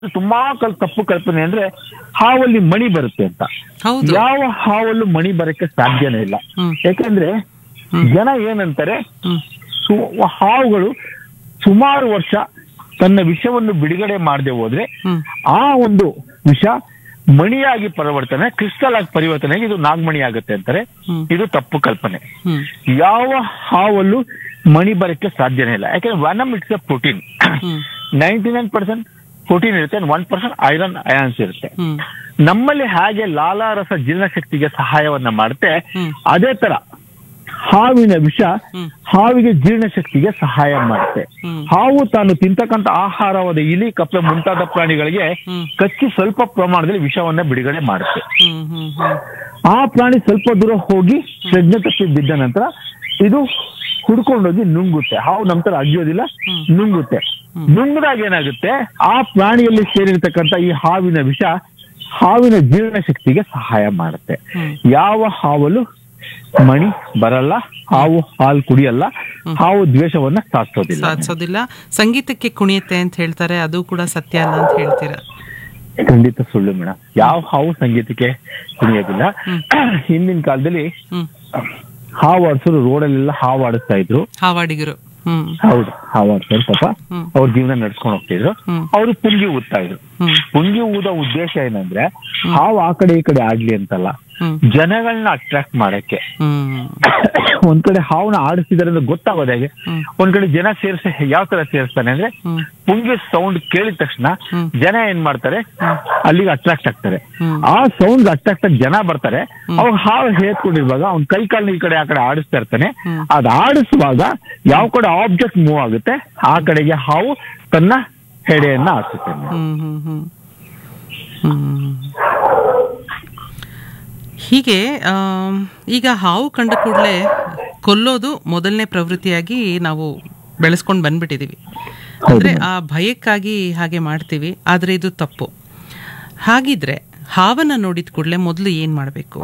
ತುಂಬಾ ಕಲ್ ತಪ್ಪು ಕಲ್ಪನೆ ಅಂದ್ರೆ ಹಾವಲ್ಲಿ ಮಣಿ ಬರುತ್ತೆ ಅಂತ ಹೌದು ಯಾವ ಹಾವಲ್ಲೂ ಮಣಿ ಬರಕ್ಕೆ ಸಾಧ್ಯನೇ ಇಲ್ಲ ಹ್ಮ್. ಯಾಕಂದ್ರೆ ಹ್ಮ್. ಜನ ಏನಂತಾರೆ ಹ್ಮ್ ಸು- ಹಾವುಗಳು ಸುಮಾರು ವರ್ಷ ತನ್ನ ವಿಷವನ್ನು ಬಿಡುಗಡೆ ಮಾಡದೆ ಹೋದ್ರೆ ಹ್ಮ್ ಆ ಒಂದು ವಿಷ ಮಣಿಯಾಗಿ ಪರಿವರ್ತನೆ ಕ್ರಿಸ್ಟಲ್ ಆಗಿ ಪರಿವರ್ತನೆ ಆಗಿ ಇದು ನಾಗಮಣಿ ಆಗುತ್ತೆ ಅಂತಾರೆ ಹ್ಮ್. ಇದು ತಪ್ಪು ಕಲ್ಪನೆ ಹ್ಮ್ ಯಾವ ಹಾವಲ್ಲೂ ಮಣಿ ಬರಕ್ಕೆ ಸಾಧ್ಯನೇ ಇಲ್ಲ ಯಾಕಂದ್ರೆ venom it's a protein hmm ninety nine percent protein ಇರುತ್ತೆ ಒನ್ ಪರ್ಸೆಂಟ್ ಐರನ್ ಅಯಾನ್ಸ್ ಇರುತ್ತೆ ಹ್ಮ್ ನಮ್ಮಲ್ಲಿ ಹಾಗೆ ಲಾಲಾರಸ ಜೀರ್ಣಶಕ್ತಿಗೆ ಸಹಾಯವನ್ನ ಮಾಡುತ್ತೆ ಹ್ಮ್. ಅದೇ ತರ ಹಾವಿನ ವಿಷ ಹ್ಮ್. ಹಾವಿಗೆ ಜೀರ್ಣಶಕ್ತಿಗೆ ಸಹಾಯ ಮಾಡುತ್ತೆ ಹ್ಮ್. ಹಾವು ತಾನು ತಿಂತಕ್ಕಂತ ಆಹಾರವಾದ ಇಲಿ ಕಪ್ಪೆ ಮುಂತಾದ ಪ್ರಾಣಿಗಳಿಗೆ ಹ್ಮ್. ಕಚ್ಚಿ ಸ್ವಲ್ಪ ಪ್ರಮಾಣದಲ್ಲಿ ವಿಷವನ್ನ ಬಿಡುಗಡೆ ಮಾಡುತ್ತೆ ಹ್ಮ್ ಹ್ಮ್ ಹ್ಮ್ ಆ ಪ್ರಾಣಿ ಸ್ವಲ್ಪ ದೂರ ಹೋಗಿ ಪ್ರಜ್ಞೆ ತಪ್ಪಿ ಬಿದ್ದ ನಂತರ ಇದು ಹುಡ್ಕೊಂಡೋಗಿ ನುಂಗುತ್ತೆ ಹಾವು ನಮ್ಮ ತರ ಅಗಿಯೋದಿಲ್ಲ ಹ್ಮ್. ನುಂಗುತ್ತೆ ನುಂಗಿದಾಗ ಏನಾಗುತ್ತೆ ಆ ಪ್ರಾಣಿಯಲ್ಲಿ ಸೇರಿರ್ತಕ್ಕಂಥ ಈ ಹಾವಿನ ವಿಷ ಹಾವಿನ ಜೀರ್ಣಶಕ್ತಿಗೆ ಸಹಾಯ ಮಾಡುತ್ತೆ ಹ್ಮ್. ಯಾವ ಹಾವಲು ಮಣಿ ಬರಲ್ಲ ಹಾವು ಹಾಲು ಕುಡಿಯಲ್ಲ ಹಾವು ದ್ವೇಷವನ್ನ ಸಾಧಿಸೋದಿಲ್ಲ ಸಾಧಿಸೋದಿಲ್ಲ ಸಂಗೀತಕ್ಕೆ ಕುಣಿಯುತ್ತೆ ಅಂತ ಹೇಳ್ತಾರೆ ಅದು ಕೂಡ ಸತ್ಯ ಅಲ್ಲ ಅಂತ ಹೇಳ್ತೀರಾ ಖಂಡಿತ ಸುಳ್ಳು ಮೇಡಮ್ ಯಾವ ಹಾವು ಸಂಗೀತಕ್ಕೆ ಕುಣಿಯೋದಿಲ್ಲ ಹಿಂದಿನ ಕಾಲದಲ್ಲಿ ಹ್ಮ್ ಹಾವು ಆಡ್ಸೋರು ರೋಡಲ್ಲೆಲ್ಲ ಹಾವು ಆಡಿಸ್ತಾ ಇದ್ರು ಹಾವಾಡಿಗರು ಹ್ಮ್ ಹೌದು ಹಾವು ಆಡ್ಸೋರು ಪಾಪ ಹ್ಮ್. ಅವ್ರ ಜೀವನ ನಡ್ಸ್ಕೊಂಡು ಹೋಗ್ತಿದ್ರು ಹ್ಮ್. ಅವರು ಪುಂಗಿ ಊದ್ತಾ ಇದ್ರು ಹ್ಮ್ ಪುಂಗಿ ಊದೋ ಉದ್ದೇಶ ಏನಂದ್ರೆ ಹಾವು ಆ ಕಡೆ ಈ ಕಡೆ ಆಡ್ಲಿ ಅಂತಲ್ಲ ಹ್ಮ್ ಜನಗಳನ್ನ ಅಟ್ರಾಕ್ಟ್ ಮಾಡಕ್ಕೆ ಹ್ಮ್ ಒಂದ್ ಕಡೆ ಹಾವನ್ನ ಆಡಿಸಿದಾರೆ ಅಂತ ಗೊತ್ತಾಗೋದು ಹೇಗೆ ಹ್ಮ್. ಒಂದ್ ಕಡೆ ಜನ ಸೇರ್ಸ ಯಾವ ತರ ಸೇರಿಸ್ತಾನೆ ಅಂದ್ರೆ ಹ್ಮ್ ಪುಂಗಿ ಸೌಂಡ್ ಕೇಳಿದ ತಕ್ಷಣ ಹ್ಮ್. ಜನ ಏನ್ ಮಾಡ್ತಾರೆ ಅಲ್ಲಿಗೆ ಅಟ್ರಾಕ್ಟ್ ಆಗ್ತಾರೆ ಹ್ಮ್. ಆ ಸೌಂಡ್ ಅಟ್ರಾಕ್ಟ್ ಆಗಿ ಜನ ಬರ್ತಾರೆ ಅವಾಗ ಹಾವು ಹೇತ್ಕೊಂಡಿರುವಾಗ ಅವ್ನ್ ಕೈ ಕಾಲ್ನ ಈ ಕಡೆ ಆ ಕಡೆ ಆಡಿಸ್ತಾ ಇರ್ತಾನೆ ಹ್ಮ್. ಅದ್ ಆಡಿಸುವಾಗ ಯಾವ ಕಡೆ ಆಬ್ಜೆಕ್ಟ್ ಮೂವ್ ಆಗುತ್ತೆ ಆ ಕಡೆಗೆ ಹಾವು ತನ್ನ ಹೆಡೆಯನ್ನ ಹಾಕುತ್ತೆ ಹ್ಮ್ ಹ್ಮ್ ಹ್ಮ್ ಹ್ಮ್. ಹೀಗೆ ಆಮ್, ಈಗ ಹಾವು ಕಂಡ ಕೂಡಲೇ ಕೊಲ್ಲೋದು ಮೊದಲನೇ ಪ್ರವೃತ್ತಿಯಾಗಿ ನಾವು ಬೆಳೆಸ್ಕೊಂಡು ಬಂದ್ಬಿಟ್ಟಿದೀವಿ ಅಂದ್ರೆ ಆ ಭಯಕ್ಕಾಗಿ ಹಾಗೆ ಮಾಡ್ತೀವಿ ಆದ್ರೆ ಇದು ತಪ್ಪು ಹಾಗಿದ್ರೆ ಹಾವನ್ನ ನೋಡಿದ ಕೂಡಲೇ ಮೊದಲು ಏನ್ ಮಾಡಬೇಕು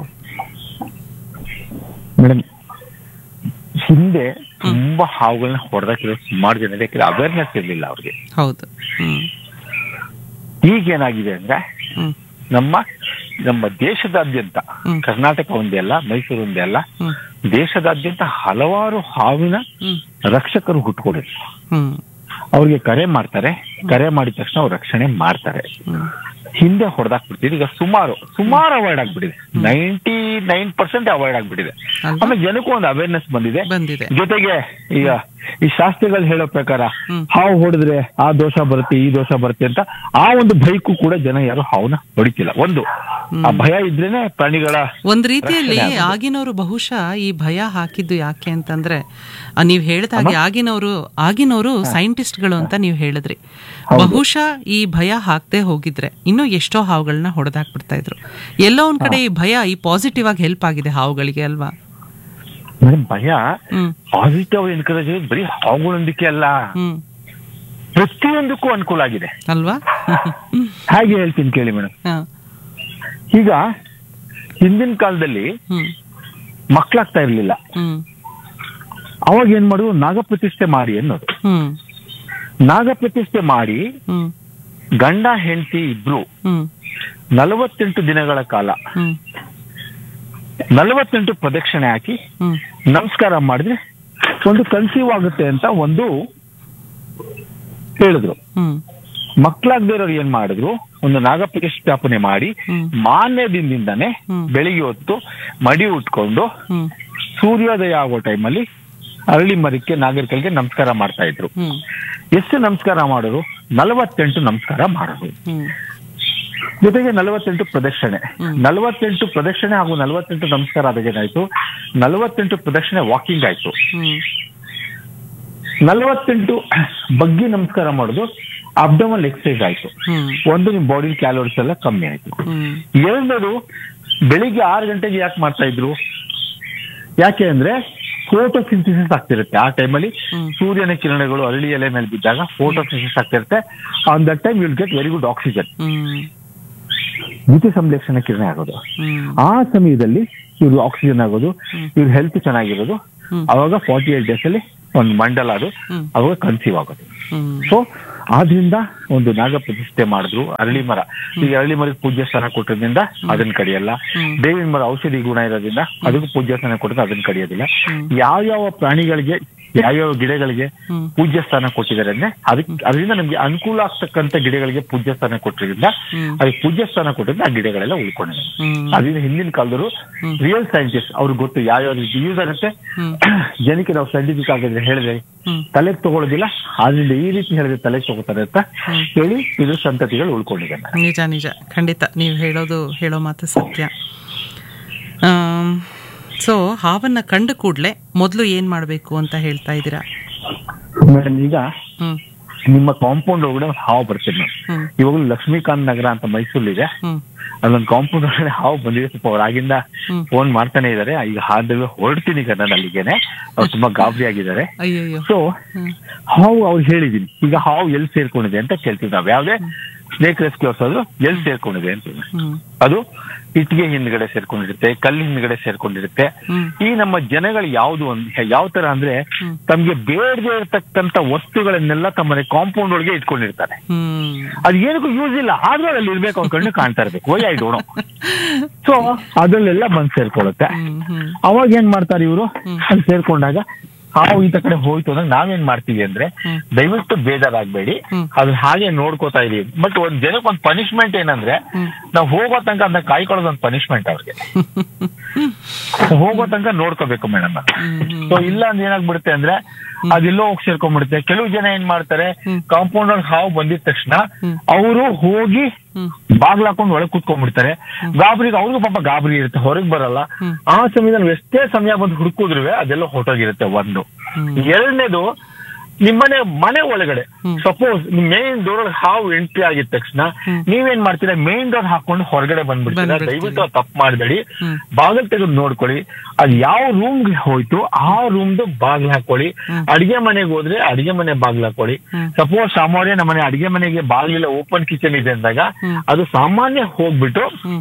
ಮೇಡಮ್ ಹಿಂದೆ ತುಂಬಾ ಹಾವುಗಳನ್ನ ಹೊಡೆದಾಕಿರೋ ಸುಮಾರು ಜನ ಯಾಕಂದ್ರೆ ಅವೇರ್ನೆಸ್ ಇರ್ಲಿಲ್ಲ ಅವ್ರಿಗೆ ಹೌದು ಹ್ಮ್ ಈಗ ಏನಾಗಿದೆ ಅಂದ್ರೆ ಹ್ಮ್ ನಮ್ಮ ನಮ್ಮ ದೇಶದಾದ್ಯಂತ ಹ್ಮ್. ಕರ್ನಾಟಕ ಒಂದೇ ಅಲ್ಲ ಮೈಸೂರು ಒಂದೇ ಅಲ್ಲ ಹ್ಮ್ ದೇಶದಾದ್ಯಂತ ಹಲವಾರು ಹಾವಿನ ಹ್ಮ್ ರಕ್ಷಕರು ಹುಟ್ಕೊಂಡಿದ್ರು ಹ್ಮ್ ಅವ್ರಿಗೆ ಕರೆ ಮಾಡ್ತಾರೆ ಕರೆ ಮಾಡಿದ ತಕ್ಷಣ ಅವ್ರು ರಕ್ಷಣೆ ಮಾಡ್ತಾರೆ ಹ್ಮ್ ಹಿಂದೆ ಹೊಡೆದಾಕ್ಬಿಡ್ತಿದೆ ಈಗ ಸುಮಾರು ಸುಮಾರು ಅವಾಯ್ಡ್ ಆಗ್ಬಿಟ್ಟಿದೆ ನೈಂಟಿ ನೈನ್ ಪರ್ಸೆಂಟ್ ಅವಾಯ್ಡ್ ಆಗ್ಬಿಟ್ಟಿದೆ ಅಲ್ವಾ? ಆಮೇಲೆ ಜನಕ್ಕೂ ಒಂದು ಅವೇರ್ನೆಸ್ ಬಂದಿದೆ ಬಂದಿದೆ ಜೊತೆಗೆ ಈಗ ಈ ಶಾಸ್ತ್ರಿಗಳು ಹೇಳೋ ಪ್ರಕಾರ ಹ್ಮ್. ಹಾವು ಹೊಡೆದ್ರೆ ಆ ದೋಷ ಬರುತ್ತೆ ಈ ದೋಷ ಬರುತ್ತೆ ಅಂತ ಆ ಒಂದು ಭಯಕ್ಕೂ ಕೂಡ ಜನ ಯಾರು ಹಾವನ್ನ ಹೊಡಿತಿಲ್ಲ ಒಂದು ಆ ಭಯ ಇದ್ರೇನೆ ಪ್ರಾಣಿಗಳ ಒಂದ್ ರೀತಿಯಲ್ಲಿ ರಕ್ಷಣೆ ಆಗೋದು. ಆಗಿನವರು ಬಹುಶಃ ಈ ಭಯ ಹಾಕಿದ್ದು ಯಾಕೆ ಅಂತಂದ್ರೆ ಆ, ನೀವ್ ಹೇಳ್ದ ಹಾಗೆ ಆಗಿನವರು ಆಗಿನವರು ಸೈಂಟಿಸ್ಟ್ಗಳು ಅಂತ ನೀವ್ ಹೇಳಿದ್ರಿ ಬಹುಶಃ ಈ ಭಯ ಹಾಕ್ದೆ ಹೋಗಿದ್ರೆ ಇನ್ನೂ ಎಷ್ಟೋ ಹಾವುಗಳನ್ನ ಹೊಡೆದಾಕ್ಬಿಡ್ತಾ ಇದ್ರು ಎಲ್ಲೋ ಒಂದ್ ಕಡೆ ಈ ಭಯ ಈ ಪಾಸಿಟಿವ್ ಆಗಿ ಹೆಲ್ಪ್ ಆಗಿದೆ ಹಾವುಗಳಿಗೆ ಅಲ್ವಾ ಮೇಡಮ್ ಭಯ ಹ್ಮ್ ಪಾಸಿಟಿವ್ ಎನ್ಕರೇಜ್ ಬರೀ ಹಾವುಗಳೊಂದಕ್ಕೆ ಅಲ್ಲ ಹ್ಮ್ ಪ್ರತಿಯೊಂದಕ್ಕೂ ಅನುಕೂಲ ಆಗಿದೆ ಅಲ್ವಾ ಹಾಗೆ ಹೇಳ್ತೀನಿ ಕೇಳಿ ಮೇಡಮ್ ಹ, ಈಗ ಹಿಂದಿನ ಕಾಲದಲ್ಲಿ ಹ್ಮ್ ಮಕ್ಕಳಾಗ್ತಾ ಇರ್ಲಿಲ್ಲ ಹ್ಮ್ ಅವಾಗ ಏನ್ ಮಾಡುದು ನಾಗ ಪ್ರತಿಷ್ಠೆ ಮಾಡಿ ಅನ್ನೋದು ಹ್ಮ್ ನಾಗ ಪ್ರತಿಷ್ಠೆ ಮಾಡಿ ಹ್ಮ್ ಗಂಡ ಹೆಂಡತಿ ಇಬ್ರು ಹ್ಮ್ ನಲವತ್ತೆಂಟು ದಿನಗಳ ಕಾಲ ಹ್ಮ್ ನಲವತ್ತೆಂಟು ಪ್ರದಕ್ಷಿಣೆ ಹಾಕಿ ಹ್ಮ್ ನಮಸ್ಕಾರ ಮಾಡಿದ್ರೆ ಒಂದು ಕನ್ಸೀವ್ ಆಗುತ್ತೆ ಅಂತ ಒಂದು ಹೇಳಿದ್ರು ಹ್ಮ್ ಮಕ್ಕಳಾಗದೇ ಇರೋರು ಏನ್ ಮಾಡಿದ್ರು ಒಂದು ನಾಗ ಪ್ರತಿಷ್ಠಾಪನೆ ಮಾಡಿ ಹ್ಮ್. ಮಾನ್ಯ ದಿನದಿಂದಾನೆ ಹ್ಮ್. ಬೆಳಿಗ್ಗೆ ಹೊತ್ತು ಮಡಿ ಉಟ್ಕೊಂಡು ಹ್ಮ್ ಸೂರ್ಯೋದಯ ಆಗೋ ಟೈಮಲ್ಲಿ ಅರಳಿ ಮರಕ್ಕೆ ನಾಗರಿಕರಿಗೆ ನಮಸ್ಕಾರ ಮಾಡ್ತಾ ಇದ್ರು ಹ್ಮ್ ಎಷ್ಟು ನಮಸ್ಕಾರ ಮಾಡೋರು ನಲವತ್ತೆಂಟು ನಮಸ್ಕಾರ ಮಾಡೋರು ಹ್ಮ್ ಜೊತೆಗೆ ನಲವತ್ತೆಂಟು ಪ್ರದಕ್ಷಿಣೆ ಹ್ಮ್. ನಲವತ್ತೆಂಟು ಪ್ರದಕ್ಷಿಣೆ ಹಾಗೂ ನಲವತ್ತೆಂಟು ನಮಸ್ಕಾರ ಆದಾಗ ಏನಾಯ್ತು ನಲವತ್ತೆಂಟು ಪ್ರದಕ್ಷಿಣೆ ವಾಕಿಂಗ್ ಆಯ್ತು ಹ್ಮ್ ನಲವತ್ತೆಂಟು ಬಗ್ಗಿ ನಮಸ್ಕಾರ ಮಾಡೋದು ಅಬ್ಡಮಲ್ ಎಕ್ಸರ್ಸೈಸ್ ಆಯ್ತು ಹ್ಮ್ ಒಂದು ನಿಮ್ ಬಾಡಿ ಕ್ಯಾಲೋರೀಸ್ ಎಲ್ಲ ಕಮ್ಮಿ ಆಯ್ತು ಹ್ಮ್ ಎರಡನೇದು ಬೆಳಿಗ್ಗೆ ಆರು ಗಂಟೆಗೆ ಯಾಕೆ ಮಾಡ್ತಾ ಇದ್ರು ಯಾಕೆ ಅಂದ್ರೆ ಫೋಟೋ ಸಿಂಥಸಿಸ್ ಆಗ್ತಿರುತ್ತೆ ಆ ಟೈಮಲ್ಲಿ ಹ್ಮ್. ಸೂರ್ಯನ ಕಿರಣಗಳು ಅರಳಿ ಎಲೆ ಮೇಲೆ ಬಿದ್ದಾಗ ಫೋಟೋ ಸಿಂಥಸಿಸ್ ಆಗ್ತಿರುತ್ತೆ on that time will get very good oxygen hmm ದ್ಯುತಿ ಸಂಶ್ಲೇಷಣ ಕಿರಣ ಆಗೋದು ಹ್ಮ್ ಆ ಸಮಯದಲ್ಲಿ ಇವ್ರು ಆಕ್ಸಿಜನ್ ಆಗೋದು ಹ್ಮ್. ಇವ್ರ ಹೆಲ್ತ್ ಚೆನ್ನಾಗಿರೋದು ಹ್ಮ್. ಅವಾಗ ಫಾರ್ಟಿ ಏಟ್ ಡೇಸ್ ಅಲ್ಲಿ ಒಂದು ಮಂಡಲ ಅದು ಹ್ಮ್. ಅವಾಗ ಕನ್ಸೀವ್ ಆಗೋದು ಹ್ಮ್ ಸೊ ಆದ್ರಿಂದ ಒಂದು ನಾಗ ಪ್ರತಿಷ್ಠೆ ಮಾಡಿದ್ರು ಅರಳಿ ಮರ ಈಗ ಅರಳಿ ಮರಕ್ಕೆ ಪೂಜ್ಯ ಸ್ಥಾನ ಕೊಟ್ಟದ್ರಿಂದ ಅದನ್ನ ಕಡಿಯಲ್ಲ ಹ್ಮ್. ಬೇವಿನ ಮರ ಔಷಧಿ ಗುಣ ಇರೋದ್ರಿಂದ ಅದಕ್ಕೂ ಪೂಜ್ಯ ಸ್ಥಾನ ಕೊಟ್ಟರೆ ಅದನ್ನ ಕಡಿಯೋದಿಲ್ಲ ಹ್ಮ್. ಯಾವ್ಯಾವ ಪ್ರಾಣಿಗಳಿಗೆ ಯಾವ್ಯಾವ ಗಿಡಗಳಿಗೆ ಹ್ಮ್. ಪೂಜ್ಯ ಸ್ಥಾನ ಕೊಟ್ಟಿದ್ದಾರೆ ಅಂದ್ರೆ ಅದಕ್ಕೆ ಅದರಿಂದ ನಮ್ಗೆ ಅನುಕೂಲ ಆಗ್ತಕ್ಕಂತ ಗಿಡಗಳಿಗೆ ಪೂಜ್ಯ ಸ್ಥಾನ ಕೊಟ್ಟಿದ್ರಿಂದ ಹ್ಮ್. ಅದಕ್ಕೆ ಪೂಜ್ಯ ಸ್ಥಾನ ಕೊಟ್ಟಿದ್ರೆ ಆ ಗಿಡಗಳೆಲ್ಲ ಉಳ್ಕೊಂಡಿದೆ ಹ್ಮ್. ಅದರಿಂದ ಹಿಂದಿನ ಕಾಲದವರು ಹ್ಮ್. ರಿಯಲ್ ಸೈಂಟಿಸ್ಟ್ ಅವ್ರಿಗೆ ಗೊತ್ತು ಯಾವ್ಯಾವ ರೀತಿ ಯೂಸ್ ಆಗುತ್ತೆ ಹ್ಮ್. ಜನಕ್ಕೆ ನಾವು ಸೈಂಟಿಫಿಕ್ ಆಗಿದ್ರೆ ಹೇಳಿದ್ರೆ ಹ್ಮ್. ತಲೆಗೆ ತಗೊಳ್ಳೋದಿಲ್ಲ ಆದ್ರಿಂದ ಈ ರೀತಿ ಹೇಳಿದ್ರೆ ತಲೆಗೆ ತಗೋತಾರೆ ಅಂತ ಹ್ಮ್. ಹೇಳಿ ಇದು ಸಂತತಿಗಳು ಉಳ್ಕೊಂಡಿದೆ madam. ನಿಜ ನಿಜ ಖಂಡಿತ ನೀವು ಹೇಳೋದು ಹೇಳೋ ಮಾತು ಸತ್ಯ ಸೊ ಹಾವನ್ನ ಕಂಡ ಕೂಡಲೇ ಮೊದಲು ಏನ್ ಮಾಡಬೇಕು ಅಂತ ಹೇಳ್ತಾ ಇದ್ದೀರಾ ಮೇಡಮ್ ಈಗ ಹ್ಮ್ ನಿಮ್ಮ ಕಾಂಪೌಂಡ್ ಒಳಗಡೆ ಒಂದು ಹಾವು ಬರ್ತದೆ ಮೇಡಮ್ ಹ್ಮ್ ಇವಾಗಲೂ ಲಕ್ಷ್ಮೀಕಾಂತ್ ನಗರ ಅಂತ ಮೈಸೂರಿದೆ ಹ್ಮ್ ಅಲ್ಲೊಂದು ಕಾಂಪೌಂಡ್ ಒಳಗಡೆ ಹಾವು ಬಂದಿದೆ ಸ್ವಲ್ಪ ಅವ್ರು ಆಗಿಂದ ಹ್ಮ್. ಫೋನ್ ಮಾಡ್ತಾನೆ ಇದಾರೆ ಈಗ ಹಾದಲ್ಲಿ ಹೊರಡ್ತೀನಿ ಈಗ ನಾನು ಅಲ್ಲಿಗೆನೆ ಅವ್ರು ತುಂಬಾ ಗಾಬರಿ ಆಗಿದ್ದಾರೆ ಅಯ್ಯಯ್ಯೋ ಸೊ ಹ್ಮ್ ಹಾವು ಅವ್ರು ಹೇಳಿದೀನಿ ಈಗ ಹಾವು ಎಲ್ಲಿ ಸೇರ್ಕೊಂಡಿದೆ ಅಂತ ಕೇಳ್ತೀವಿ ನಾವು ಯಾವ್ದೇ ಸ್ನೇಕ್ ರೆಸ್ಕ್ಯೂರ್ಸ್ ಆದ್ರೂ ಎಲ್ಲಿ ಸೇರ್ಕೊಂಡಿದೆ ಅಂತ ಹ್ಮ್ ಅದು ಇಟ್ಟಿಗೆ ಹಿಂದ್ಗಡೆ ಸೇರ್ಕೊಂಡಿರುತ್ತೆ ಕಲ್ಲು ಹಿಂದ್ಗಡೆ ಸೇರ್ಕೊಂಡಿರುತ್ತೆ ಹ್ಮ್ ಈ ನಮ್ಮ ಜನಗಳು ಯಾವ್ದು ಒಂದ್ ಯಾವ ತರ ಅಂದ್ರೆ ಹ್ಮ್. ತಮ್ಗೆ ಬೇಡದೆ ಇರತಕ್ಕಂತ ವಸ್ತುಗಳನ್ನೆಲ್ಲ ತಮ್ಮನೆ ಕಾಂಪೌಂಡ್ ಒಳಗೆ ಇಟ್ಕೊಂಡಿರ್ತಾರೆ ಹ್ಮ್ ಅದು ಏನಕ್ಕೂ ಯೂಸ್ ಇಲ್ಲ ಆದ್ರೂ ಅಲ್ಲಿ ಇರ್ಬೇಕು ಅವ್ರ ಕಣ್ಣು ಕಾಣ್ತಾ ಇರ್ಬೇಕು ವೈ ಐ ಡೋಣ ಸೊ ಅದ್ರಲ್ಲೆಲ್ಲ ಬಂದ್ ಸೇರ್ಕೊಳ್ಳುತ್ತೆ ಹ್ಮ್ ಹ್ಮ್ ಅವಾಗ ಏನ್ ಮಾಡ್ತಾರೆ ಇವರು ಹ್ಮ್. ಅಲ್ಲಿ ಸೇರ್ಕೊಂಡಾಗ ಹಾವು ಈತ ಕಡೆ ಹೋಯ್ತು ಅಂದ್ರೆ ನಾವೇನ್ ಮಾಡ್ತೀವಿ ಅಂದ್ರೆ ಹ್ಮ್. ದಯವಿಟ್ಟು ಬೇಜಾರಾಗ್ಬೇಡಿ ಹ್ಮ್. ಅದ್ರ ಹಾಗೆ ನೋಡ್ಕೋತಾ ಇದೀವಿ ಬಟ್ ಒಂದ್ ಜನಕ್ಕೆ ಒಂದ್ ಪನಿಷ್ಮೆಂಟ್ ಏನಂದ್ರೆ ಹ್ಮ್. ನಾವು ಹೋಗೋ ತನಕ ಅದನ್ನ ಕಾಯ್ಕೊಳ್ಳೋದು ಒಂದು ಪನಿಷ್ಮೆಂಟ್ ಅವ್ರಿಗೆ ಹೋಗೋ ತನಕ ನೋಡ್ಕೋಬೇಕು ಮೇಡಮ್ ಹ್ಮ್ ಹ್ಮ್ ಸೊ ಇಲ್ಲ ಅಂದ್ರೆ ಏನಾಗ್ಬಿಡುತ್ತೆ ಅಂದ್ರೆ ಅದೆಲ್ಲೋ ಹೋಗಿ ಸೇರ್ಕೊಂಡ್ಬಿಡುತ್ತೆ ಕೆಲವು ಜನ ಏನ್ ಮಾಡ್ತಾರೆ ಹ್ಮ್. ಕಾಂಪೌಂಡ್ ಒಳಗೆ ಹಾವು ಬಂದಿದ ತಕ್ಷಣ ಹ್ಮ್. ಅವರು ಹೋಗಿ ಹ್ಮ್ ಬಾಗ್ಲ ಹಾಕೊಂಡು ಒಳಗೆ ಕೂತ್ಕೊಂಡ್ಬಿಡ್ತಾರೆ ಗಾಬರಿಗೆ ಅವ್ರಿಗೂ ಪಾಪ ಗಾಬರಿ ಇರುತ್ತೆ ಹೊರಗೆ ಬರಲ್ಲ ಹ್ಮ್. ಆ ಸಮಯದಲ್ಲಿ ನಾವ್ ಎಷ್ಟೇ ಸಮಯ ಬಂದು ಹುಡುಕಿದ್ರು ಅದೆಲ್ಲ ಹೊಟ್ಟೋಗಿರುತ್ತೆ ಒಂದು ಹ್ಮ್. ಎರಡನೇದು ನಿಮ್ಮನೆ ಮನೆ ಒಳಗಡೆ ಹ್ಮ್. ಸಪೋಸ್ ಮೇನ್ ಡೋರ್ ಒಳಗೆ ಹಾವು ಎಂಟ್ರಿ ಆಗಿದ ತಕ್ಷಣ ಹ್ಮ್. ನೀವೇನ್ ಮಾಡ್ತೀರಾ ಮೇನ್ ಡೋರ್ ಹಾಕೊಂಡು ಹೊರಗಡೆ ಬಂದ್ಬಿಡ್ತೀರಾ ಬಂದ್ಬಿಡ್ತೀವಿ. ದಯವಿಟ್ಟು ಅದು ತಪ್ಪು ಮಾಡಬೇಡಿ ಹ್ಮ್. ಬಾಗಿಲು ತೆಗೆದು ನೋಡ್ಕೊಳ್ಳಿ ಅದ್ ಯಾವ ರೂಮ್ಗೆ ಹೋಯ್ತು ಆ ರೂಮ್ದು ಬಾಗ್ಲು ಹಾಕೊಳ್ಳಿ ಹ್ಮ್. ಅಡಿಗೆ ಮನೆಗೆ ಹೋದ್ರೆ ಅಡಿಗೆ ಮನೆ ಬಾಗ್ಲು ಹಾಕೊಳ್ಳಿ ಹ್ಮ್. ಸಪೋಸ್ ಸಾಮಾನ್ಯ ನಮ್ಮನೆ ಅಡಿಗೆ ಮನೆಗೆ ಬಾಗಿಲಿಲ್ಲ ಓಪನ್ ಕಿಚನ್ ಇದೆ ಅಂದಾಗ ಹ್ಮ್. ಅದು ಸಾಮಾನ್ಯ ಹೋಗ್ಬಿಟ್ಟು ಹ್ಮ್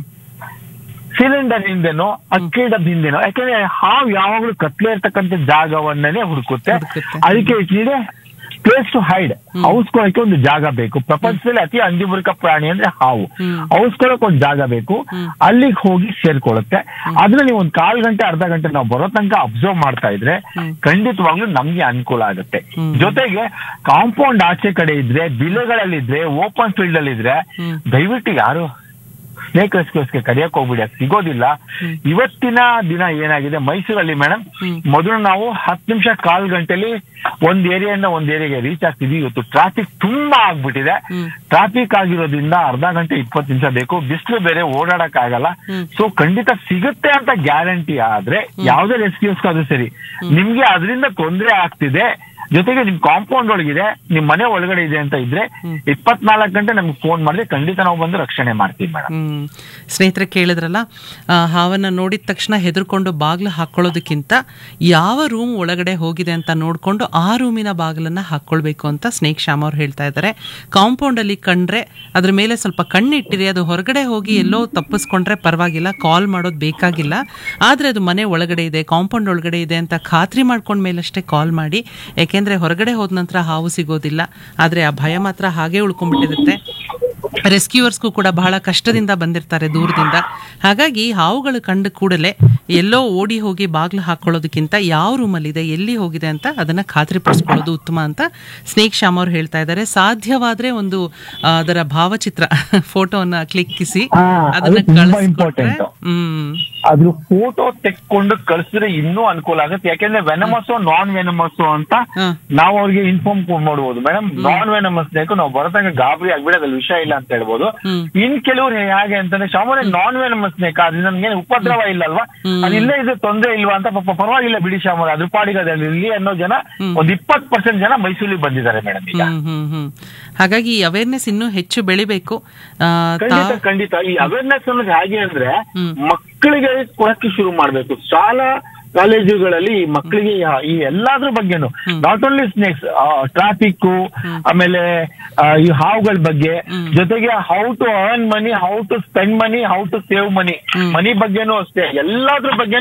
ಸಿಲಿಂಡರ್ ಹಿಂದೆನೋ ಅಕ್ಕಿ ಡಬ್ಬ ಹಿಂದೆನೋ ಯಾಕಂದ್ರೆ ಹಾವು ಯಾವಾಗ್ಲೂ ಕತ್ಲೆ ಇರ್ತಕ್ಕಂಥ ಜಾಗವನ್ನೇ ಹುಡುಕುತ್ತೆ ಹುಡುಕುತ್ತೆ. ಅದಕ್ಕೆ ಇಟ್ಲಿದೆ ಪ್ಲೇಸ್ ಟು ಹೈಡ್ ಔಸ್ಕೊಳಕ್ಕೆ ಒಂದು ಜಾಗ ಬೇಕು ಪ್ರಪಂಚದಲ್ಲಿ ಅತಿ ಅಂದಿಬುರ್ಕ ಪ್ರಾಣಿ ಅಂದ್ರೆ ಹಾವು ಹ್ಮ್. ಔಸ್ಕೊಳಕ್ ಒಂದು ಜಾಗ ಬೇಕು ಹ್ಮ್. ಅಲ್ಲಿಗೆ ಹೋಗಿ ಸೇರ್ಕೊಳ್ಳುತ್ತೆ ಅದ್ರ ನೀವು ಒಂದ್ ಕಾಲ್ ಗಂಟೆ ಅರ್ಧ ಗಂಟೆ ನಾವು ಬರೋ ತನಕ ಅಬ್ಸರ್ವ್ ಮಾಡ್ತಾ ಇದ್ರೆ ಹ್ಮ್. ಖಂಡಿತವಾಗ್ಲೂ ನಮ್ಗೆ ಅನುಕೂಲ ಆಗುತ್ತೆ ಹ್ಮ್. ಜೊತೆಗೆ ಕಾಂಪೌಂಡ್ ಆಚೆ ಕಡೆ ಇದ್ರೆ ಬಿಲೆಗಳಲ್ಲಿದ್ರೆ ಓಪನ್ ಫೀಲ್ಡ್ ಅಲ್ಲಿ ಇದ್ರೆ ಹ್ಮ್. ದಯವಿಟ್ಟು ಯಾರು ಸ್ನೇಕ್ ರೆಸ್ಕ್ಯೂಸ್ಗೆ ಕರೆಯಕ್ ಹೋಗ್ಬಿಡಿ ಅದು ಸಿಗೋದಿಲ್ಲ ಹ್ಮ್. ಇವತ್ತಿನ ದಿನ ಏನಾಗಿದೆ ಮೈಸೂರಲ್ಲಿ ಮೇಡಮ್ ಹ್ಮ್. ಮೊದಲು ನಾವು ಹತ್ತು ನಿಮಿಷ ಕಾಲ್ ಗಂಟೆಲಿ ಒಂದ್ ಏರಿಯಾದಿಂದ ಒಂದ್ ಏರಿಯಾಗೆ ರೀಚ್ ಆಗ್ತಿದ್ವಿ ಇವತ್ತು ಟ್ರಾಫಿಕ್ ತುಂಬಾ ಆಗ್ಬಿಟ್ಟಿದೆ ಹ್ಮ್. ಟ್ರಾಫಿಕ್ ಆಗಿರೋದ್ರಿಂದ ಅರ್ಧ ಗಂಟೆ ಇಪ್ಪತ್ತು ನಿಮಿಷ ಬೇಕು ಬಿಸಿಲು ಬೇರೆ ಓಡಾಡಕ್ ಆಗಲ್ಲ ಹ್ಮ್. ಸೊ ಖಂಡಿತ ಸಿಗುತ್ತೆ ಅಂತ ಗ್ಯಾರಂಟಿ ಆದ್ರೆ ಯಾವ್ದೇ ರೆಸ್ಕ್ಯೂಸ್ ಅದು ಸರಿ ನಿಮ್ಗೆ ಅದರಿಂದ ತೊಂದರೆ ಆಗ್ತಿದೆ ಜೊತೆಗೆ ನಿಮ್ ಕಾಂಪೌಂಡ್ ಒಳಗಿದೆ ನಿಮ್ ಮನೆ ಒಳಗಡೆ ಇದೆ ಅಂತ ಇದ್ರೆ ಹ್ಮ್. ಇಪ್ಪತ್ನಾಲ್ಕು ಗಂಟೆ ನಮ್ಗೆ ಫೋನ್ ಮಾಡಿದ್ರೆ ಖಂಡಿತ ನಾವು ಬಂದು ರಕ್ಷಣೆ ಮಾಡ್ತೀವಿ ಮೇಡಮ್ ಹ್ಮ್ ಸ್ನೇಹಿತರೆ ಕೇಳಿದ್ರಲ್ಲ ಆ, ಹಾವನ್ನ ನೋಡಿದ ತಕ್ಷಣ ಹೆದರ್ಕೊಂಡು ಬಾಗ್ಲು ಹಾಕೊಳ್ಳೋದಕ್ಕಿಂತ ಯಾವ ರೂಮ್ ಒಳಗಡೆ ಹೋಗಿದೆ ಅಂತ ನೋಡ್ಕೊಂಡು ಆ ರೂಮಿನ ಬಾಗಿಲನ್ನ ಹಾಕೊಳ್ಬೇಕು ಅಂತ ಸ್ನೇಕ್ ಶ್ಯಾಮ್ ಅವ್ರು ಹೇಳ್ತಾ ಇದ್ದಾರೆ ಕಾಂಪೌಂಡ್ ಅಲ್ಲಿ ಕಂಡ್ರೆ ಅದ್ರ ಮೇಲೆ ಸ್ವಲ್ಪ ಕಣ್ಣಿಟ್ಟಿರಿ ಅದು ಹೊರಗಡೆ ಹೋಗಿ ಎಲ್ಲೋ ತಪ್ಪಿಸ್ಕೊಂಡ್ರೆ ಪರವಾಗಿಲ್ಲ ಕಾಲ್ ಮಾಡೋದು ಬೇಕಾಗಿಲ್ಲ ಆದ್ರೆ ಅದು ಮನೆ ಒಳಗಡೆ ಇದೆ ಕಾಂಪೌಂಡ್ ಒಳಗಡೆ ಇದೆ ಅಂತ ಖಾತ್ರಿ ಮಾಡ್ಕೊಂಡ ಮೇಲಷ್ಟೇ ಕಾಲ್ ಮಾಡಿ ಯಾಕೆಂದ್ರೆ ಹೊರಗಡೆ ಹೋದ ನಂತರ ಹಾವು ಸಿಗೋದಿಲ್ಲ ಆದ್ರೆ ಆ ಭಯ ಮಾತ್ರ ಹಾಗೆ ಉಳ್ಕೊಂಡ್ಬಿಟ್ಟಿರುತ್ತೆ ರೆಸ್ಕ್ಯೂವರ್ಸ್ಗೂ ಕೂಡ ಬಹಳ ಕಷ್ಟದಿಂದ ಬಂದಿರ್ತಾರೆ ದೂರದಿಂದ ಹಾಗಾಗಿ ಹಾವುಗಳು ಕಂಡ ಕೂಡಲೇ ಎಲ್ಲೋ ಓಡಿ ಹೋಗಿ ಬಾಗ್ಲು ಹಾಕೊಳ್ಳೋದಕ್ಕಿಂತ ಯಾವ ರೂಮಲ್ಲಿದೆ ಎಲ್ಲಿ ಹೋಗಿದೆ ಅಂತ ಅದನ್ನ ಖಾತ್ರಿಪಡಿಸ್ಕೊಳ್ಳೋದು ಉತ್ತಮ ಅಂತ ಸ್ನೇಕ್ ಶ್ಯಾಮ್ ಅವ್ರು ಹೇಳ್ತಾ ಇದ್ದಾರೆ ಸಾಧ್ಯವಾದ್ರೆ ಒಂದು ಆ, ಅದರ ಭಾವಚಿತ್ರ ಫೋಟೋವನ್ನ ಕ್ಲಿಕ್ಕಿಸಿ ಹಾ, ಅದನ್ನ ಅದು ತುಂಬಾ ಕಳಿಸ್ಕೊಟ್ರೆ important. ಹ್ಮ್ ಅದ್ರ ಫೋಟೋ ತೆಕ್ಕೊಂಡು ಕಳ್ಸಿದ್ರೆ ಇನ್ನೂ ಅನುಕೂಲ ಆಗುತ್ತೆ ಯಾಕೆಂದ್ರೆ ವೆನಮಸ್ ನಾನ್ ವೆನಮಸ್ ಅಂತ ಹ. ನಾವು ಅವ್ರಿಗೆ ಇನ್ಫಾರ್ಮ್ ಮಾಡ್ಬೋದು ಮೇಡಮ್ ನಾನ್ ವೆನಮಸ್ ಬೇಕು ನಾವು ಬರತಂಗ ಗಾಬರಿ ಆಗ್ಬಿಡಿ ಅದ್ರಲ್ಲಿ ವಿಷಯ ಇಲ್ಲ ಅಂತ ಹೇಳ್ಬೋದು ಹ್ಮ್. ಇನ್ ಕೆಲವ್ರು ಹೇಗೆ ಅಂತಂದ್ರೆ ಸಾಮಾನ್ಯ ನಾನ್ ವೆನಮಸ್ ನೇಕ ಅದು ನಮ್ಗೆ ಉಪದ್ರವ ಇಲ್ಲ ಅಲ್ವಾ ಹ್ಮ್. ಅದು ಇಲ್ಲೇ ಇದು ತೊಂದ್ರೆ ಇಲ್ವಾ ಅಂತ ಪಾಪ ಪರವಾಗಿಲ್ಲ ಬಿಡಿ ಶಾಮರ ಅದ್ರ ಪಾಡಿಗೆ ಅದ್ರಲ್ಲಿ ಇಲ್ಲಿ ಅನ್ನೋ ಜನ ಹ್ಮ್. ಒಂದ್ ಇಪ್ಪತ್ ಪರ್ಸೆಂಟ್ ಜನ ಮೈಸೂರಿಗೆ ಬಂದಿದ್ದಾರೆ ಮೇಡಮ್ ಈಗ ಹ್ಮ್ ಹ್ಮ್ ಹ್ಮ್ ಹಾಗಾಗಿ ಅವೇರ್ನೆಸ್ ಇನ್ನೂ ಹೆಚ್ಚು ಬೆಳಿಬೇಕು ಆ, ಖಂಡಿತ ತಾ- ಖಂಡಿತ ಈ ಅವೇರ್ನೆಸ್ ಅನ್ನೋದು ಹೇಗೆ ಅಂದ್ರೆ ಹ್ಮ್. ಮಕ್ಕಳಿಗೆ ಕೊಡಕ್ಕೆ ಶುರು ಮಾಡ್ಬೇಕು ಶಾಲಾ ಕಾಲೇಜುಗಳಲ್ಲಿ ಈ ಮಕ್ಕಳಿಗೆ ಯಾ- ಈ ಎಲ್ಲಾದ್ರ ಬಗ್ಗೆನು ಹ್ಮ್. Not only snakes traffic hmm. ಆಮೇಲೆ ಆ, ಈ ಹಾವುಗಳ ಬಗ್ಗೆ ಹ್ಮ್. ಜೊತೆಗೆ how to earn money how to spend money how to save money hmm. Money ಬಗ್ಗೆನೂ ಅಷ್ಟೇ ಎಲ್ಲಾದ್ರ ಬಗ್ಗೆನೂ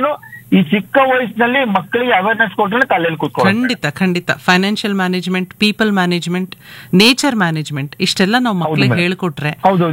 ಈ ಚಿಕ್ಕ ವಯಸ್ಸಿನಲ್ಲಿ ಮಕ್ಕಳಿಗೆ ಅವೇರ್ನೆಸ್ ಕೊಟ್ರೆ ತಲೆಯಲ್ಲಿ ಕೂತ್ಕೊಳ್ಳಿ ಖಂಡಿತ ಖಂಡಿತ financial management people management nature management ಇಷ್ಟೆಲ್ಲ ನಾವು ಮಕ್ಳಿಗೆ madam. ಹೇಳ್ಕೊಟ್ರೆ ಹೌದು